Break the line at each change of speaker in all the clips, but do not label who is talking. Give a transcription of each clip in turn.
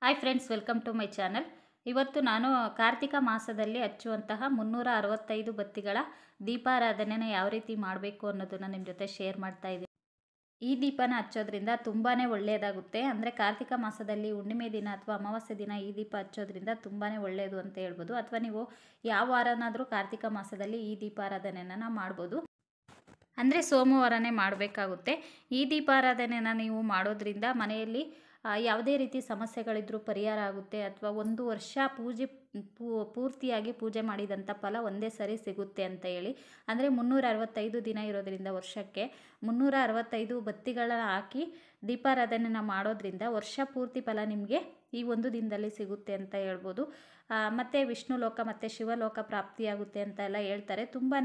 hi friends welcome to my channel ಇವತ್ತು ನಾನು ಕಾರ್ತಿಕ ಮಾಸದಲ್ಲಿ ಹಚ್ಚುವಂತಹ ಮುನ್ನೂರ ಅರವತ್ತೈದು ಬತ್ತಿಗಳ ದೀಪಾರಾಧನೆನ ಯಾವ ರೀತಿ ಮಾಡಬೇಕು ಅನ್ನೋದನ್ನು ನಿಮ್ಮ ಜೊತೆ ಶೇರ್ ಮಾಡ್ತಾ ಇದ್ದೀನಿ ಈ ದೀಪನ ಹಚ್ಚೋದ್ರಿಂದ ತುಂಬಾ ಒಳ್ಳೆಯದಾಗುತ್ತೆ ಅಂದರೆ ಕಾರ್ತಿಕ ಮಾಸದಲ್ಲಿ ಹುಣ್ಣಿಮೆ ದಿನ ಅಥವಾ ಅಮಾವಾಸ್ಯೆ ದಿನ ಈ ದೀಪ ಹಚ್ಚೋದ್ರಿಂದ ತುಂಬಾ ಒಳ್ಳೆಯದು ಅಂತ ಹೇಳ್ಬೋದು ಅಥವಾ ನೀವು ಯಾವ ವಾರನಾದರೂ ಕಾರ್ತಿಕ ಮಾಸದಲ್ಲಿ ಈ ದೀಪಾರಾಧನೆನ ಮಾಡ್ಬೋದು ಅಂದರೆ ಸೋಮವಾರನೇ ಮಾಡಬೇಕಾಗುತ್ತೆ ಈ ದೀಪಾರಾಧನೆನ ನೀವು ಮಾಡೋದ್ರಿಂದ ಮನೆಯಲ್ಲಿ ಆ, ಯಾವುದೇ ರೀತಿ ಸಮಸ್ಯೆಗಳಿದ್ರೂ ಪರಿಹಾರ ಆಗುತ್ತೆ ಅಥವಾ ಒಂದು ವರ್ಷ ಪೂಜೆ ಪೂ- ಪೂರ್ತಿಯಾಗಿ ಪೂಜೆ ಮಾಡಿದಂಥ ಫಲ ಒಂದೇ ಸರಿ ಸಿಗುತ್ತೆ ಅಂತ ಹೇಳಿ ಅಂದರೆ ಮುನ್ನೂರ ಅರವತ್ತೈದು ದಿನ ಇರೋದ್ರಿಂದ ವರ್ಷಕ್ಕೆ ಮುನ್ನೂರ ಅರವತ್ತೈದು ಬತ್ತಿಗಳ ಹಾಕಿ ದೀಪಾರಾಧನೆನ ಮಾಡೋದ್ರಿಂದ ವರ್ಷ ಪೂರ್ತಿ ಫಲ ನಿಮಗೆ ಈ ಒಂದು ದಿನದಲ್ಲಿ ಸಿಗುತ್ತೆ ಅಂತ ಹೇಳ್ಬೋದು ಆ, ಮತ್ತು ವಿಷ್ಣು ಲೋಕ ಮತ್ತು ಶಿವಲೋಕ ಪ್ರಾಪ್ತಿಯಾಗುತ್ತೆ ಅಂತ ಎಲ್ಲ ಹೇಳ್ತಾರೆ ತುಂಬಾ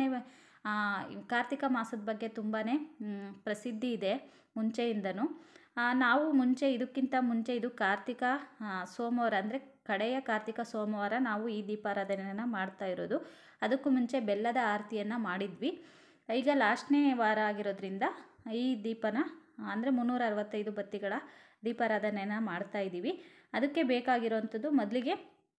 ಕಾರ್ತಿಕ ಮಾಸದ ಬಗ್ಗೆ ತುಂಬಾ ಪ್ರಸಿದ್ಧಿ ಇದೆ ಮುಂಚೆಯಿಂದನೂ ಆ, ನಾವು ಮುಂಚೆ ಇದಕ್ಕಿಂತ ಮುಂಚೆ ಇದು ಕಾರ್ತಿಕ ಆ, ಸೋಮವಾರ ಅಂದರೆ ಕಡೆಯ ಕಾರ್ತಿಕ ಸೋಮವಾರ ನಾವು ಈ ದೀಪಾರಾಧನೆಯನ್ನು ಮಾಡ್ತಾ ಇರೋದು ಅದಕ್ಕೂ ಮುಂಚೆ ಬೆಲ್ಲದ ಆರತಿಯನ್ನು ಮಾಡಿದ್ವಿ ಈಗ ಲಾಸ್ಟ್ನೇ ವಾರ ಆಗಿರೋದ್ರಿಂದ ಈ ದೀಪನ ಅಂದರೆ ಮುನ್ನೂರ ಅರವತ್ತೈದು ಬತ್ತಿಗಳ ದೀಪಾರಾಧನೆನ ಮಾಡ್ತಾ ಇದ್ದೀವಿ ಅದಕ್ಕೆ ಬೇಕಾಗಿರೋವಂಥದ್ದು ಮೊದಲಿಗೆ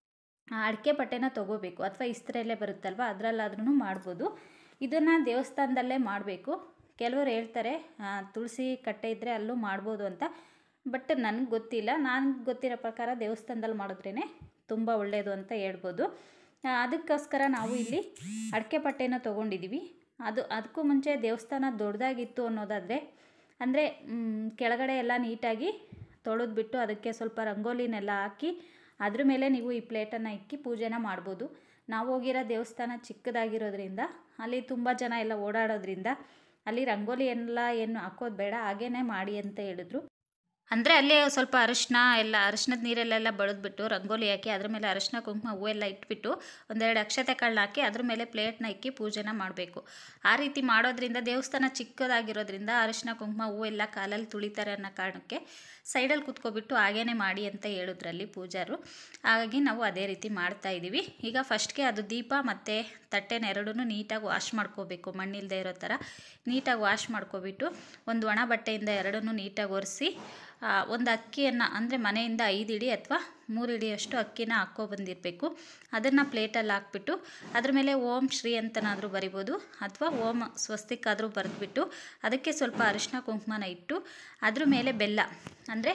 ಅಡಿಕೆ ಪಟ್ಟೆನ ತೊಗೋಬೇಕು ಅಥವಾ ಇಸ್ತ್ರೆಯಲ್ಲೇ ಬರುತ್ತಲ್ವ ಅದರಲ್ಲಾದ್ರೂ ಮಾಡ್ಬೋದು ಇದನ್ನು ದೇವಸ್ಥಾನದಲ್ಲೇ ಮಾಡಬೇಕು ಕೆಲವರು ಹೇಳ್ತಾರೆ ಆ, ತುಳಸಿ ಕಟ್ಟೆ ಇದ್ದರೆ ಅಲ್ಲೂ ಮಾಡ್ಬೋದು ಅಂತ ಬಟ್ ನನಗೆ ಗೊತ್ತಿಲ್ಲ ನನಗೆ ಗೊತ್ತಿರೋ ಪ್ರಕಾರ ದೇವಸ್ಥಾನದಲ್ಲಿ ಮಾಡಿದ್ರೇ ತುಂಬ ಒಳ್ಳೆಯದು ಅಂತ ಹೇಳ್ಬೋದು ಆ, ಅದಕ್ಕೋಸ್ಕರ ನಾವು ಇಲ್ಲಿ ಅಡಿಕೆ ಪಟ್ಟೆನ ತೊಗೊಂಡಿದ್ದೀವಿ ಅದು ಅದಕ್ಕೂ ಮುಂಚೆ ದೇವಸ್ಥಾನ ದೊಡ್ಡದಾಗಿತ್ತು ಅನ್ನೋದಾದರೆ ಅಂದರೆ ಕೆಳಗಡೆ ಎಲ್ಲ ನೀಟಾಗಿ ತೊಳೆದ್ಬಿಟ್ಟು ಅದಕ್ಕೆ ಸ್ವಲ್ಪ ರಂಗೋಲಿನೆಲ್ಲ ಹಾಕಿ ಅದ್ರ ಮೇಲೆ ನೀವು ಈ ಪ್ಲೇಟನ್ನು ಇಕ್ಕಿ ಪೂಜೆನ ಮಾಡ್ಬೋದು ನಾವು ಹೋಗಿರೋ ದೇವಸ್ಥಾನ ಚಿಕ್ಕದಾಗಿರೋದ್ರಿಂದ ಅಲ್ಲಿ ತುಂಬ ಜನ ಎಲ್ಲ ಓಡಾಡೋದ್ರಿಂದ ಅಲ್ಲಿ ರಂಗೋಲಿ ಎಲ್ಲ ಏನು ಹಾಕೋದು ಬೇಡ ಹಾಗೇ ಮಾಡಿ ಅಂತ ಹೇಳಿದ್ರು ಅಂದರೆ ಅಲ್ಲೇ ಸ್ವಲ್ಪ ಅರಿಶಿನ ಎಲ್ಲ ಅರಿಶಿನದ ನೀರಲ್ಲೆಲ್ಲ ಬಳಿದ್ಬಿಟ್ಟು ರಂಗೋಲಿ ಹಾಕಿ ಅದ್ರ ಮೇಲೆ ಅರಿಶಿನ ಕುಂಕುಮ ಹೂವೆಲ್ಲ ಇಟ್ಬಿಟ್ಟು ಒಂದೆರಡು ಅಕ್ಷತೆ ಕಾಳನ್ನ ಹಾಕಿ ಅದ್ರ ಮೇಲೆ ಪ್ಲೇಟ್ನ ಇಕ್ಕಿ ಪೂಜೆನ ಮಾಡಬೇಕು ಆ ರೀತಿ ಮಾಡೋದ್ರಿಂದ ದೇವಸ್ಥಾನ ಚಿಕ್ಕದಾಗಿರೋದ್ರಿಂದ ಅರಿಶಿನ ಕುಂಕುಮ ಹೂವೆಲ್ಲ ಕಾಲಲ್ಲಿ ತುಳಿತಾರೆ ಅನ್ನೋ ಕಾರಣಕ್ಕೆ ಸೈಡಲ್ಲಿ ಕುತ್ಕೊಬಿಟ್ಟು ಹಾಗೇನೆ ಮಾಡಿ ಅಂತ ಹೇಳಿದ್ರಲ್ಲಿ ಪೂಜಾರು ಹಾಗಾಗಿ ನಾವು ಅದೇ ರೀತಿ ಮಾಡ್ತಾ ಇದ್ದೀವಿ ಈಗ ಫಸ್ಟ್ಗೆ ಅದು ದೀಪ ಮತ್ತು ತಟ್ಟೆನ ಎರಡೂ ನೀಟಾಗಿ ವಾಶ್ ಮಾಡ್ಕೋಬೇಕು ಮಣ್ಣಿಲ್ಲದೆ ಇರೋ ಥರ ನೀಟಾಗಿ ವಾಶ್ ಮಾಡ್ಕೊಬಿಟ್ಟು ಒಂದು ಒಣ ಬಟ್ಟೆಯಿಂದ ಎರಡನ್ನೂ ನೀಟಾಗಿ ಒರೆಸಿ ಒಂದು ಅಕ್ಕಿಯನ್ನು ಅಂದರೆ ಮನೆಯಿಂದ ಐದು ಇಡಿ ಅಥವಾ ಮೂರು ಇಡಿಯಷ್ಟು ಅಕ್ಕಿನ ಹಾಕ್ಕೊ ಬಂದಿರಬೇಕು ಅದನ್ನು ಪ್ಲೇಟಲ್ಲಿ ಹಾಕ್ಬಿಟ್ಟು ಅದ್ರ ಮೇಲೆ ಓಂ ಶ್ರೀ ಅಂತನಾದರೂ ಬರಿಬೋದು ಅಥವಾ ಓಂ ಸ್ವಸ್ತಿಕ್ ಆದರೂ ಬರೆದ್ಬಿಟ್ಟು ಅದಕ್ಕೆ ಸ್ವಲ್ಪ ಅರಿಶಿನ ಕುಂಕುಮನ ಇಟ್ಟು ಅದ್ರ ಮೇಲೆ ಬೆಲ್ಲ ಅಂದರೆ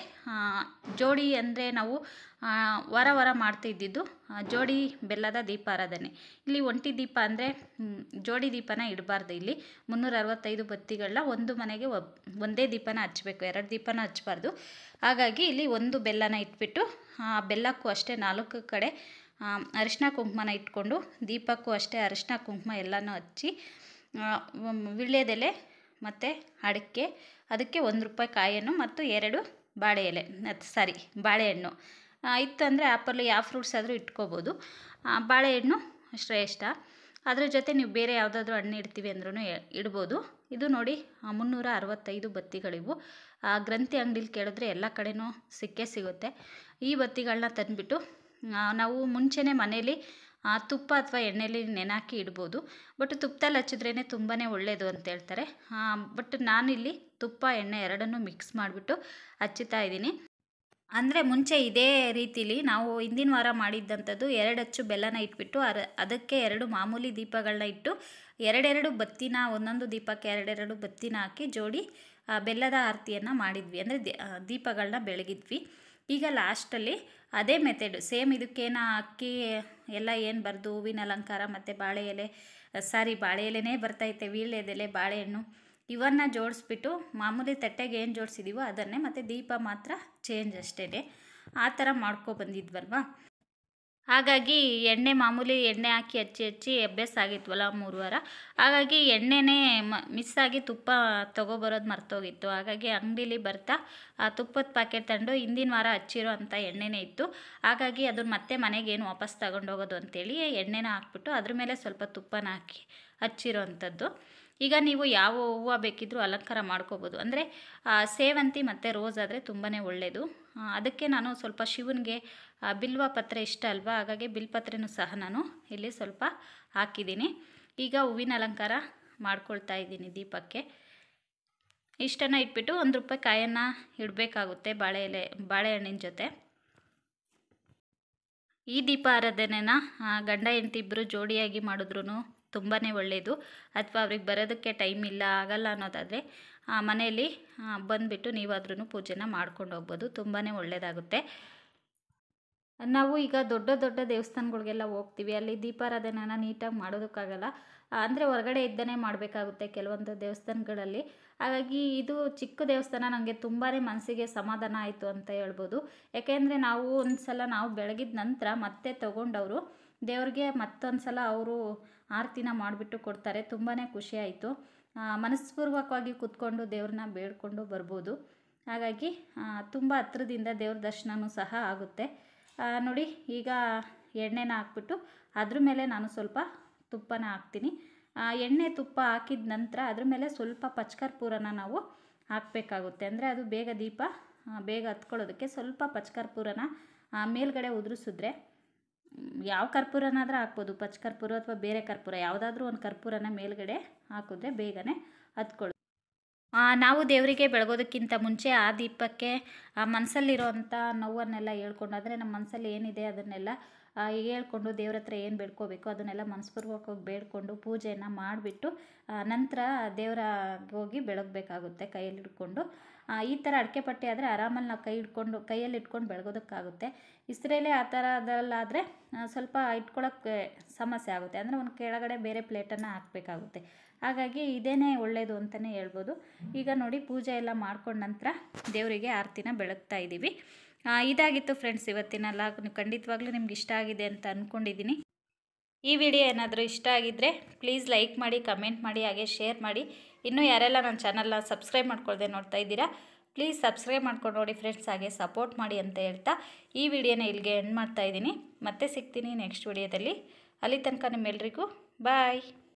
ಜೋಡಿ ಅಂದರೆ ನಾವು ಆ, ವಾರ ವಾರ ಮಾಡ್ತಾ ಇದ್ದಿದ್ದು ಆ, ಜೋಡಿ ಬೆಲ್ಲದ ದೀಪಾರಾಧನೆ ಇಲ್ಲಿ ಒಂಟಿ ದೀಪ ಅಂದರೆ ಜೋಡಿ ದೀಪನ ಇಡಬಾರ್ದು ಇಲ್ಲಿ ಮುನ್ನೂರ ಅರವತ್ತೈದು ಬತ್ತಿಗಳನ್ನ ಒಂದು ಮನೆಗೆ ಒಬ್ ಒಂದೇ ದೀಪನ ಹಚ್ಚಬೇಕು ಎರಡು ದೀಪನ ಹಚ್ಚಬಾರ್ದು ಹಾಗಾಗಿ ಇಲ್ಲಿ ಒಂದು ಬೆಲ್ಲನ ಇಟ್ಬಿಟ್ಟು ಆ ಬೆಲ್ಲಕ್ಕೂ ಅಷ್ಟೇ ನಾಲ್ಕು ಕಡೆ ಆ, ಅರಿಶಿನ ಕುಂಕುಮನ ಇಟ್ಕೊಂಡು ದೀಪಕ್ಕೂ ಅಷ್ಟೇ ಅರಿಶಿನ ಕುಂಕುಮ ಎಲ್ಲನೂ ಹಚ್ಚಿ ಆ, ಒಮ್- ವೀಳ್ಯದೆಲೆ ಮತ್ತು ಅಡಿಕೆ ಅದಕ್ಕೆ ಒಂದು ರೂಪಾಯಿ ಕಾಯನ್ನು ಮತ್ತು ಎರಡು ಬಾಳೆ ಎಲೆ ಸಾರಿ ಬಾಳೆಹಣ್ಣು ಆ, ಇತ್ತು ಅಂದರೆ ಆ್ಯಪಲ್ಲು ಯಾವ ಫ್ರೂಟ್ಸ್ ಆದರೂ ಇಟ್ಕೋಬೋದು ಆ, ಬಾಳೆಹಣ್ಣು ಶ್ರೇಷ್ಠ ಅದ್ರ ಜೊತೆ ನೀವು ಬೇರೆ ಯಾವುದಾದ್ರೂ ಹಣ್ಣು ಇಡ್ತೀವಿ ಅಂದ್ರೂ ಇಡ್ಬೋದು ಇದು ನೋಡಿ ಆ, ಮುನ್ನೂರ ಅರವತ್ತೈದು ಬತ್ತಿಗಳಿವು ಆ, ಗ್ರಂಥಿ ಅಂಗಡಿಲಿ ಕೇಳಿದ್ರೆ ಎಲ್ಲ ಕಡೆನೂ ಸಿಕ್ಕೇ ಸಿಗುತ್ತೆ ಈ ಬತ್ತಿಗಳನ್ನ ತಂದುಬಿಟ್ಟು ನಾವು ಮುಂಚೆನೇ ಮನೇಲಿ ಆ, ತುಪ್ಪ ಅಥವಾ ಎಣ್ಣೆಲಿ ನೆನಾಕಿ ಇಡ್ಬೋದು ಬಟ್ ತುಪ್ಪದಲ್ಲಿ ಹಚ್ಚಿದ್ರೇ ತುಂಬಾ ಒಳ್ಳೆಯದು ಅಂತ ಹೇಳ್ತಾರೆ ಬಟ್ ನಾನಿಲ್ಲಿ ತುಪ್ಪ ಎಣ್ಣೆ ಎರಡನ್ನೂ ಮಿಕ್ಸ್ ಮಾಡಿಬಿಟ್ಟು ಹಚ್ಚುತ್ತಾ ಇದ್ದೀನಿ ಅಂದರೆ ಮುಂಚೆ ಇದೇ ರೀತಿಲಿ ನಾವು ಹಿಂದಿನ ವಾರ ಮಾಡಿದ್ದಂಥದ್ದು ಎರಡು ಅಚ್ಚು ಬೆಲ್ಲನ ಇಟ್ಬಿಟ್ಟು ಅರ ಅದಕ್ಕೆ ಎರಡು ಮಾಮೂಲಿ ದೀಪಗಳನ್ನ ಇಟ್ಟು ಎರಡೆರಡು ಬತ್ತಿನ ಒಂದೊಂದು ದೀಪಕ್ಕೆ ಎರಡೆರಡು ಬತ್ತಿನ ಹಾಕಿ ಜೋಡಿ ಆ, ಬೆಲ್ಲದ ಆರತಿಯನ್ನು ಮಾಡಿದ್ವಿ ಅಂದರೆ ದೀಪಗಳನ್ನ ಬೆಳಗಿದ್ವಿ ಈಗ ಲಾಸ್ಟಲ್ಲಿ ಅದೇ ಮೆಥಡ್ ಸೇಮ್ ಇದಕ್ಕೇನ ಅಕ್ಕಿ ಎಲ್ಲ ಏನು ಬರೆದು ಹೂವಿನ ಅಲಂಕಾರ ಮತ್ತು ಬಾಳೆ ಎಲೆ ಸಾರಿ ಬಾಳೆ ಎಲೆನೇ ಬರ್ತೈತೆ ವೀಳ್ಯದೆಲೆ ಬಾಳೆಹಣ್ಣು ಇವನ್ನು ಜೋಡಿಸ್ಬಿಟ್ಟು ಮಾಮೂಲಿ ತಟ್ಟೆಗೆ ಏನು ಜೋಡಿಸಿದ್ದೀವೋ ಅದನ್ನೇ ಮತ್ತು ದೀಪ ಮಾತ್ರ ಚೇಂಜ್ ಅಷ್ಟೇ ಆ ಥರ ಮಾಡ್ಕೊ ಬಂದಿದ್ವಲ್ವಾ ಹಾಗಾಗಿ ಎಣ್ಣೆ ಮಾಮೂಲಿ ಎಣ್ಣೆ ಹಾಕಿ ಹಚ್ಚಿ ಹಚ್ಚಿ ಅಭ್ಯಾಸ ಆಗಿದ್ವಲ್ಲ ಮೂರು ವಾರ ಹಾಗಾಗಿ ಎಣ್ಣೆನೇ ಮ ಮಿಸ್ ಆಗಿ ತುಪ್ಪ ತೊಗೊಬರೋದು ಮರ್ತೋಗಿತ್ತು ಹಾಗಾಗಿ ಅಂಗಡೀಲಿ ಬರ್ತಾ ಆ ತುಪ್ಪದ ಪ್ಯಾಕೆಟ್ ತಂದು ಹಿಂದಿನ ವಾರ ಹಚ್ಚಿರೋ ಅಂಥ ಎಣ್ಣೆನೇ ಇತ್ತು ಹಾಗಾಗಿ ಅದನ್ನ ಮತ್ತೆ ಮನೆಗೇನು ವಾಪಸ್ ತಗೊಂಡೋಗೋದು ಅಂತೇಳಿ ಎಣ್ಣೆನ ಹಾಕ್ಬಿಟ್ಟು ಅದ್ರ ಮೇಲೆ ಸ್ವಲ್ಪ ತುಪ್ಪನ ಹಾಕಿ ಹಚ್ಚಿರೋ ಅಂಥದ್ದು ಈಗ ನೀವು ಯಾವ ಹೂವು ಬೇಕಿದ್ರೂ ಅಲಂಕಾರ ಮಾಡ್ಕೋಬೋದು ಅಂದರೆ ಸೇವಂತಿ ಮತ್ತು ರೋಸ್ ಆದರೆ ತುಂಬಾ ಒಳ್ಳೆಯದು ಆ, ಅದಕ್ಕೆ ನಾನು ಸ್ವಲ್ಪ ಶಿವನಿಗೆ ಆ, ಬಿಲ್ವ ಪತ್ರೆ ಇಷ್ಟ ಅಲ್ವಾ ಹಾಗಾಗಿ ಬಿಲ್ಪತ್ರೆನೂ ಸಹ ನಾನು ಇಲ್ಲಿ ಸ್ವಲ್ಪ ಹಾಕಿದ್ದೀನಿ ಈಗ ಹೂವಿನ ಅಲಂಕಾರ ಮಾಡ್ಕೊಳ್ತಾ ಇದ್ದೀನಿ ದೀಪಕ್ಕೆ ಇಷ್ಟನ್ನು ಇಟ್ಬಿಟ್ಟು ಒಂದು ರೂಪಾಯಿ ಕಾಯನ್ನು ಇಡಬೇಕಾಗುತ್ತೆ ಬಾಳೆ ಎಲೆ ಬಾಳೆಹಣ್ಣಿನ ಜೊತೆ ಈ ದೀಪ ಆರಾಧನೆನ ಆ, ಗಂಡ ಹೆಂಡತಿ ಇಬ್ಬರು ಜೋಡಿಯಾಗಿ ಮಾಡಿದ್ರೂ ತುಂಬಾ ಒಳ್ಳೆಯದು ಅಥವಾ ಅವ್ರಿಗೆ ಬರೋದಕ್ಕೆ ಟೈಮ್ ಇಲ್ಲ ಆಗಲ್ಲ ಅನ್ನೋದಾದರೆ ಮನೆಯಲ್ಲಿ ಬಂದುಬಿಟ್ಟು ನೀವಾದ್ರೂ ಪೂಜೆನ ಮಾಡ್ಕೊಂಡು ಹೋಗ್ಬೋದು ತುಂಬಾ ಒಳ್ಳೆಯದಾಗುತ್ತೆ ನಾವು ಈಗ ದೊಡ್ಡ ದೊಡ್ಡ ದೇವಸ್ಥಾನಗಳಿಗೆಲ್ಲ ಹೋಗ್ತೀವಿ ಅಲ್ಲಿ ದೀಪಾರಾಧನೆನ ನೀಟಾಗಿ ಮಾಡೋದಕ್ಕಾಗಲ್ಲ ಅಂದರೆ ಹೊರಗಡೆ ಇದ್ದನೇ ಮಾಡಬೇಕಾಗುತ್ತೆ ಕೆಲವೊಂದು ದೇವಸ್ಥಾನಗಳಲ್ಲಿ ಹಾಗಾಗಿ ಇದು ಚಿಕ್ಕ ದೇವಸ್ಥಾನ ನನಗೆ ತುಂಬಾ ಮನಸ್ಸಿಗೆ ಸಮಾಧಾನ ಆಯಿತು ಅಂತ ಹೇಳ್ಬೋದು ಯಾಕೆಂದರೆ ನಾವು ಒಂದು ಸಲ ನಾವು ಬೆಳಗಿದ ನಂತರ ಮತ್ತೆ ತೊಗೊಂಡವರು ದೇವ್ರಿಗೆ ಮತ್ತೊಂದು ಸಲ ಅವರು ಆರತಿನ ಮಾಡಿಬಿಟ್ಟು ಕೊಡ್ತಾರೆ ತುಂಬಾ ಖುಷಿ ಆಯಿತು ಮನಸ್ಪೂರ್ವಕವಾಗಿ ಕೂತ್ಕೊಂಡು ದೇವ್ರನ್ನ ಬೇಡ್ಕೊಂಡು ಬರ್ಬೋದು ಹಾಗಾಗಿ ತುಂಬ ಹತ್ರದಿಂದ ದೇವ್ರ ದರ್ಶನವೂ ಸಹ ಆಗುತ್ತೆ ಆ, ನೋಡಿ ಈಗ ಎಣ್ಣೆನ ಹಾಕ್ಬಿಟ್ಟು ಅದ್ರ ಮೇಲೆ ನಾನು ಸ್ವಲ್ಪ ತುಪ್ಪನ ಹಾಕ್ತೀನಿ ಆ, ಎಣ್ಣೆ ತುಪ್ಪ ಹಾಕಿದ ನಂತರ ಅದ್ರ ಮೇಲೆ ಸ್ವಲ್ಪ ಪಚ್ಕರ್ಪೂರನ ನಾವು ಹಾಕಬೇಕಾಗುತ್ತೆ ಅಂದರೆ ಅದು ಬೇಗ ದೀಪ ಆ, ಬೇಗ ಹತ್ಕೊಳ್ಳೋದಕ್ಕೆ ಸ್ವಲ್ಪ ಪಚ್ಕರ್ಪೂರನ ಆ, ಮೇಲ್ಗಡೆ ಉದುರಿಸಿದ್ರೆ ಮ್, ಯಾವ ಕರ್ಪೂರನಾದರೂ ಹಾಕ್ಬೋದು ಪಚ್ ಕರ್ಪೂರ ಅಥವಾ ಬೇರೆ ಕರ್ಪೂರ ಯಾವುದಾದ್ರೂ ಒಂದು ಕರ್ಪೂರನ ಮೇಲ್ಗಡೆ ಹಾಕಿದ್ರೆ ಬೇಗನೆ ಹತ್ಕೊಳ್ಳುತ್ತೆ ಆ, ನಾವು ದೇವರಿಗೆ ಬೆಳಗೋದಕ್ಕಿಂತ ಮುಂಚೆ ಆ ದೀಪಕ್ಕೆ ಆ ಮನಸ್ಸಲ್ಲಿರೋವಂಥ ನೋವನ್ನೆಲ್ಲ ಹೇಳ್ಕೊಂಡು ಅಂದರೆ ನಮ್ಮ ಮನಸ್ಸಲ್ಲಿ ಏನಿದೆ ಅದನ್ನೆಲ್ಲ ಆ, ಹೇಳ್ಕೊಂಡು ದೇವ್ರ ಹತ್ರ ಏನು ಬೇಡ್ಕೋಬೇಕು ಅದನ್ನೆಲ್ಲ ಮನಸ್ಪೂರ್ವಕವಾಗಿ ಬೇಡ್ಕೊಂಡು ಪೂಜೆಯನ್ನು ಮಾಡಿಬಿಟ್ಟು ನಂತರ ದೇವರ ಹೋಗಿ ಬೆಳಗಬೇಕಾಗುತ್ತೆ ಕೈಯಲ್ಲಿ ಹಿಡ್ಕೊಂಡು ಆ, ಈ ಥರ ಅಡಿಕೆ ಪಟ್ಟಿ ಆದರೆ ಆರಾಮಲ್ಲಿ ನಾವು ಕೈ ಹಿಡ್ಕೊಂಡು ಕೈಯಲ್ಲಿ ಇಟ್ಕೊಂಡು ಬೆಳಗೋದಕ್ಕಾಗುತ್ತೆ ಇಸ್ರೇಲೆ ಆ ಥರದಲ್ಲಾದರೆ ಸ್ವಲ್ಪ ಇಟ್ಕೊಳ್ಳೋಕ್ಕೆ ಸಮಸ್ಯೆ ಆಗುತ್ತೆ ಅಂದರೆ ಒಂದು ಕೆಳಗಡೆ ಬೇರೆ ಪ್ಲೇಟನ್ನು ಹಾಕಬೇಕಾಗುತ್ತೆ ಹಾಗಾಗಿ ಇದೇನೇ ಒಳ್ಳೆಯದು ಅಂತಲೇ ಹೇಳ್ಬೋದು ಈಗ ನೋಡಿ ಪೂಜೆ ಎಲ್ಲ ಮಾಡ್ಕೊಂಡ ನಂತರ ದೇವರಿಗೆ ಆರತಿನ ಬೆಳಗ್ತಾ ಇದ್ದೀವಿ ಆ, ಇದಾಗಿತ್ತು ಫ್ರೆಂಡ್ಸ್ ಇವತ್ತಿನ ಲಾಗ್ ನೀವು ಖಂಡಿತವಾಗ್ಲೂ ನಿಮ್ಗೆ ಇಷ್ಟ ಆಗಿದೆ ಅಂತ ಅಂದ್ಕೊಂಡಿದ್ದೀನಿ ಈ ವಿಡಿಯೋ ಏನಾದರೂ ಇಷ್ಟ ಆಗಿದ್ದರೆ ಪ್ಲೀಸ್ ಲೈಕ್ ಮಾಡಿ ಕಮೆಂಟ್ ಮಾಡಿ ಹಾಗೆ ಶೇರ್ ಮಾಡಿ ಇನ್ನೂ ಯಾರೆಲ್ಲ ನನ್ನ ಚಾನಲ್ನ ಸಬ್ಸ್ಕ್ರೈಬ್ ಮಾಡ್ಕೊಳ್ದೆ ನೋಡ್ತಾ ಇದ್ದೀರಾ ಪ್ಲೀಸ್ ಸಬ್ಸ್ಕ್ರೈಬ್ ಮಾಡ್ಕೊಂಡು ನೋಡಿ ಫ್ರೆಂಡ್ಸ್ ಹಾಗೆ ಸಪೋರ್ಟ್ ಮಾಡಿ ಅಂತ ಹೇಳ್ತಾ ಈ ವಿಡಿಯೋನ ಇಲ್ಲಿಗೆ ಎಂಡ್ ಮಾಡ್ತಾ ಇದ್ದೀನಿ ಮತ್ತೆ ಸಿಗ್ತೀನಿ ನೆಕ್ಸ್ಟ್ ವಿಡಿಯೋದಲ್ಲಿ ಅಲ್ಲಿ ತನಕ ನಿಮ್ಮೆಲ್ರಿಗೂ ಬಾಯ್